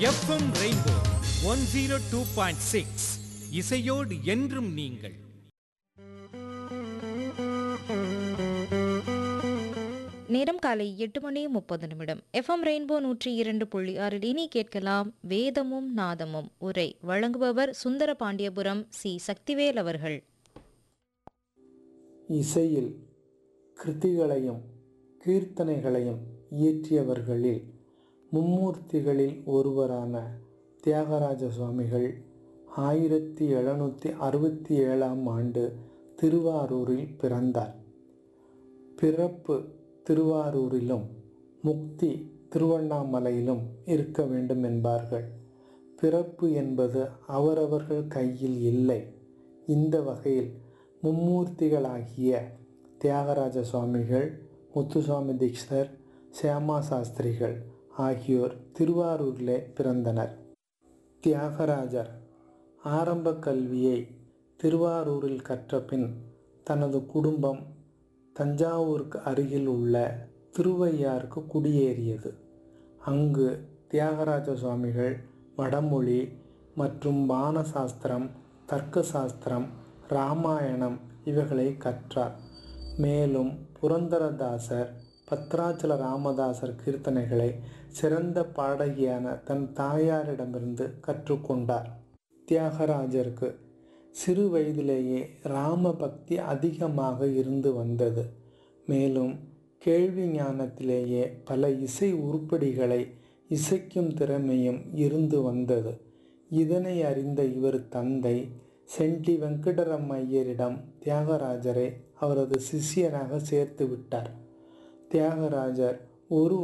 FM rainbow one zero two point six இசையோடு என்றும் நீங்கள் நேரம் காலை எட்டு மணி முப்பது நிமிடம் எஃப்எம் ரெயின்போ நூற்றி இரண்டு புள்ளி ஆறில் இனி கேட்கலாம் வேதமும் நாதமும் உரை வழங்குபவர் சுந்தர பாண்டியபுரம் சி சக்திவேல் அவர்கள் இசையில் கிருதிகளையும் கீர்த்தனைகளையும் இயற்றியவர்களில் மும்மூர்த்திகளில் ஒருவரான தியாகராஜ சுவாமிகள் ஆயிரத்தி எழுநூற்றி அறுபத்தி ஏழாம் ஆண்டு திருவாரூரில் பிறந்தார் பிறப்பு திருவாரூரிலும் முக்தி திருவண்ணாமலையிலும் இருக்க வேண்டும் என்பார்கள் பிறப்பு என்பது அவரவர்கள் கையில் இல்லை இந்த வகையில் மும்மூர்த்திகளாகிய தியாகராஜ சுவாமிகள் முத்துசுவாமி தீக்ஷிதர் சியாமா சாஸ்திரிகள் ஆகியோர் திருவாரூரிலே பிறந்தனர் தியாகராஜர் ஆரம்ப கல்வியை திருவாரூரில் கற்ற பின் தனது குடும்பம் தஞ்சாவூருக்கு அருகில் உள்ள திருவையாருக்கு குடியேறியது அங்கு தியாகராஜ சுவாமிகள் வடமொழி மற்றும் பானசாஸ்திரம் தர்க்க சாஸ்திரம் இராமாயணம் இவைகளை கற்றார் மேலும் புரந்தரதாசர் பத்ராச்சல ராமதாசர் கீர்த்தனைகளை சிறந்த பாடகியான தன் தாயாரிடமிருந்து கற்றுக்கொண்டார் தியாகராஜருக்கு சிறு வயதிலேயே ராம பக்தி அதிகமாக இருந்து வந்தது மேலும் கேள்வி ஞானத்திலேயே பல இசை உருப்படிகளை இசைக்கும் திறமையும் இருந்து வந்தது இதனை அறிந்த இவர் தந்தை சென்டி வெங்கடரம் ஐயரிடம் தியாகராஜரை அவரது சிஷ்யனாக சேர்த்து விட்டார் தியாகராஜர் ஒரு